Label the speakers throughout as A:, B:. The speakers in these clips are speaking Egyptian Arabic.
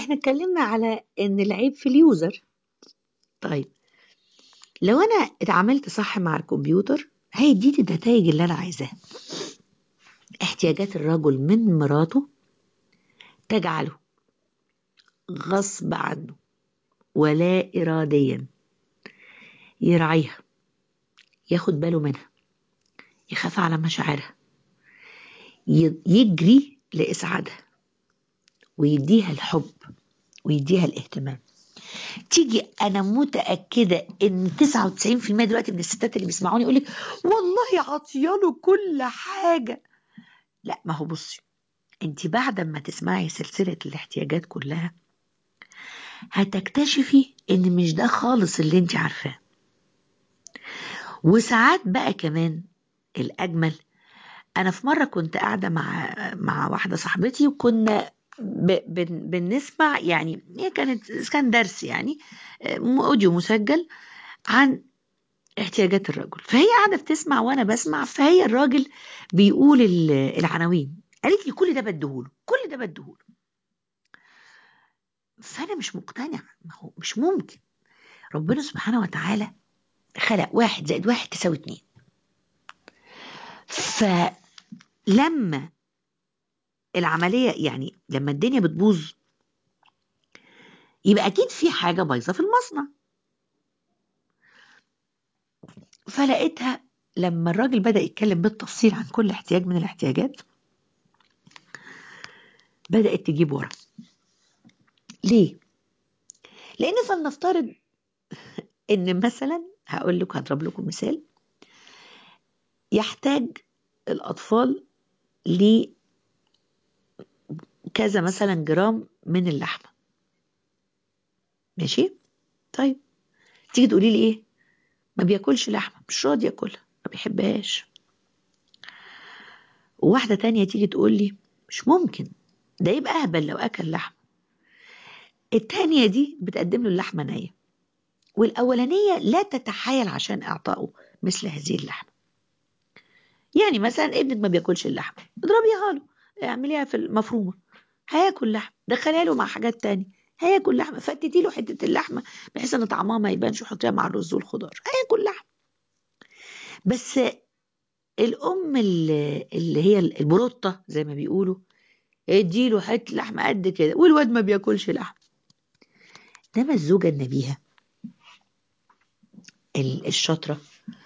A: احنا اتكلمنا على ان العيب في اليوزر طيب لو انا اتعاملت صح مع الكمبيوتر هيديني النتائج اللي انا عايزاها احتياجات الرجل من مراته تجعله غصب عنه ولا اراديا يراعيها ياخد باله منها يخاف على مشاعرها يجري لاسعادها ويديها الحب ويديها الاهتمام تيجي انا متاكده ان 99% دلوقتي من الستات اللي بيسمعوني يقول لك والله عاطياله كل حاجه لا ما هو بصي انت بعد ما تسمعي سلسله الاحتياجات كلها هتكتشفي ان مش ده خالص اللي انت عارفاه وساعات بقى كمان الاجمل انا في مره كنت قاعده مع مع واحده صاحبتي وكنا ب... بن... بنسمع يعني هي كانت كان درس يعني اوديو مسجل عن احتياجات الرجل فهي قاعده بتسمع وانا بسمع فهي الراجل بيقول العناوين قالت لي كل ده بديهوله كل ده بديهوله فانا مش مقتنعه ما هو مش ممكن ربنا سبحانه وتعالى خلق واحد زائد واحد تساوي اتنين فلما العملية يعني لما الدنيا بتبوظ يبقى أكيد في حاجة بايظة في المصنع فلقيتها لما الراجل بدأ يتكلم بالتفصيل عن كل احتياج من الاحتياجات بدأت تجيب ورا ليه؟ لأن فلنفترض إن مثلا هقول لكم هضرب لكم مثال يحتاج الأطفال ل كذا مثلا جرام من اللحمة ماشي طيب تيجي تقولي لي ايه ما بياكلش لحمة مش راضي ياكلها ما بيحبهاش وواحدة تانية تيجي تقول لي مش ممكن ده يبقى أهبل لو أكل لحمة التانية دي بتقدم له اللحمة نية والأولانية لا تتحايل عشان إعطائه مثل هذه اللحمة يعني مثلا ابنك ما بياكلش اللحمة اضربيها له اعمليها في المفرومة هياكل لحمة دخليها له مع حاجات تانية هياكل لحمة فتتي له حتة اللحمة بحيث ان طعمها ما يبانش وحطيها مع الرز والخضار هياكل لحمة بس الام اللي, اللي هي البروطة زي ما بيقولوا اديله حتة لحمة قد كده والواد ما بياكلش لحمة انما الزوجة النبيهة الشاطرة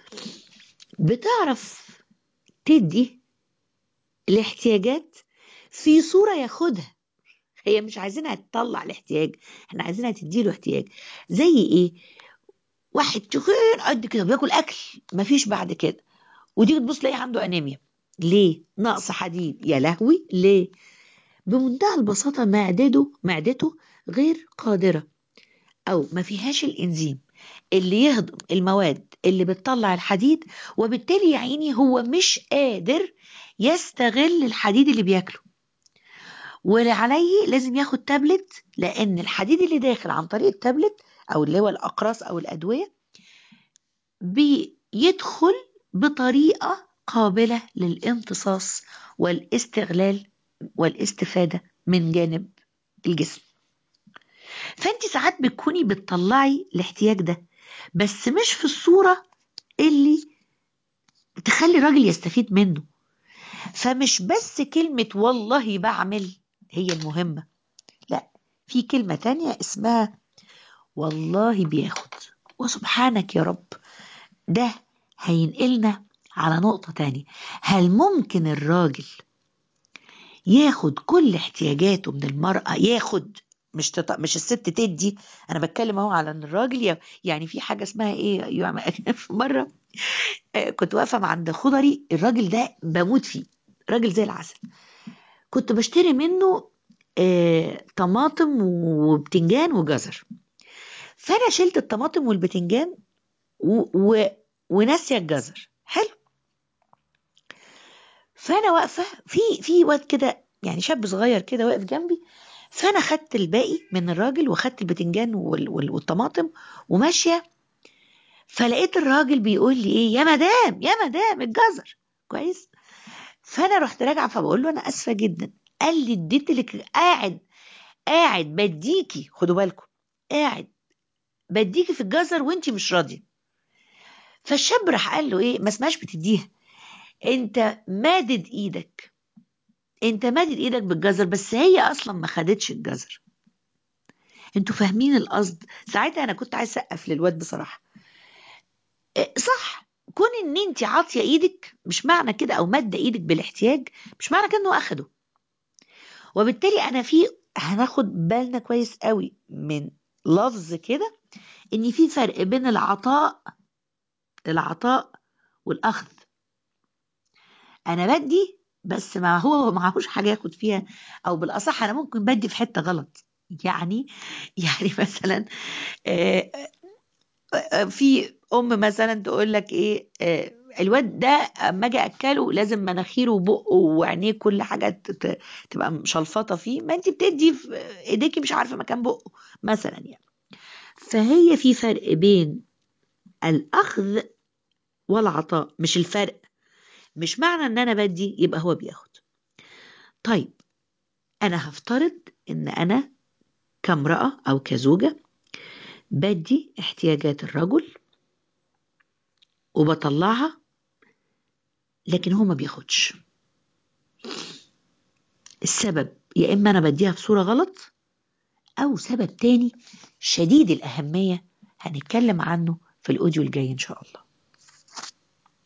A: بتعرف تدي الاحتياجات في صورة ياخدها هي مش عايزينها تطلع الاحتياج احنا عايزينها تديله احتياج زي ايه واحد تخين قد كده بياكل اكل مفيش بعد كده وتيجي تبص تلاقيه عنده انيميا ليه نقص حديد يا لهوي ليه بمنتهى البساطة معدته معدته غير قادرة أو ما فيهاش الإنزيم اللي يهضم المواد اللي بتطلع الحديد وبالتالي يا عيني هو مش قادر يستغل الحديد اللي بياكله واللي عليه لازم ياخد تابلت لأن الحديد اللي داخل عن طريق التابلت أو اللي هو الأقراص أو الأدوية بيدخل بطريقة قابلة للامتصاص والاستغلال والاستفادة من جانب الجسم فانت ساعات بتكوني بتطلعي الاحتياج ده بس مش في الصورة اللي تخلي الراجل يستفيد منه فمش بس كلمة والله بعمل هي المهمة لا في كلمة تانية اسمها والله بياخد وسبحانك يا رب ده هينقلنا على نقطة تانية هل ممكن الراجل ياخد كل احتياجاته من المرأة ياخد مش تط... مش الست تدي انا بتكلم اهو على ان الراجل ي... يعني في حاجه اسمها ايه في مره كنت واقفه عند خضري الراجل ده بموت فيه راجل زي العسل كنت بشتري منه آه... طماطم وبتنجان وجزر فانا شلت الطماطم والبتنجان و... و... وناسيه الجزر حلو فانا واقفه في في واد كده يعني شاب صغير كده واقف جنبي فانا خدت الباقي من الراجل وخدت البتنجان والطماطم وماشيه فلقيت الراجل بيقول لي ايه يا مدام يا مدام الجزر كويس فانا رحت راجعه فبقول له انا اسفه جدا قال لي اديت لك قاعد قاعد بديكي خدوا بالكم قاعد بديكي في الجزر وانت مش راضيه فالشاب راح قال له ايه ما اسمهاش بتديها انت مادد ايدك انت مادد ايدك بالجزر بس هي اصلا ما خدتش الجزر انتوا فاهمين القصد ساعتها انا كنت عايز اسقف للواد بصراحه إيه، صح كون ان انت عاطيه ايدك مش معنى كده او ماده ايدك بالاحتياج مش معنى كده انه اخده وبالتالي انا في هناخد بالنا كويس قوي من لفظ كده ان في فرق بين العطاء العطاء والاخذ انا بدي بس ما هو معهوش حاجه ياخد فيها او بالاصح انا ممكن بدي في حته غلط يعني يعني مثلا آه، آه، في ام مثلا تقول لك ايه آه، الواد ده اما اجي اكله لازم مناخيره وبقه وعينيه كل حاجه تت- تبقى مشلفطه فيه ما انت بتدي في ايديكي مش عارفه مكان بقه مثلا يعني فهي في فرق بين الاخذ والعطاء مش الفرق مش معنى ان انا بدي يبقى هو بياخد طيب انا هفترض ان انا كامرأة او كزوجة بدي احتياجات الرجل وبطلعها لكن هو ما بياخدش السبب يا اما انا بديها بصورة غلط او سبب تاني شديد الاهمية هنتكلم عنه في الاوديو الجاي ان شاء الله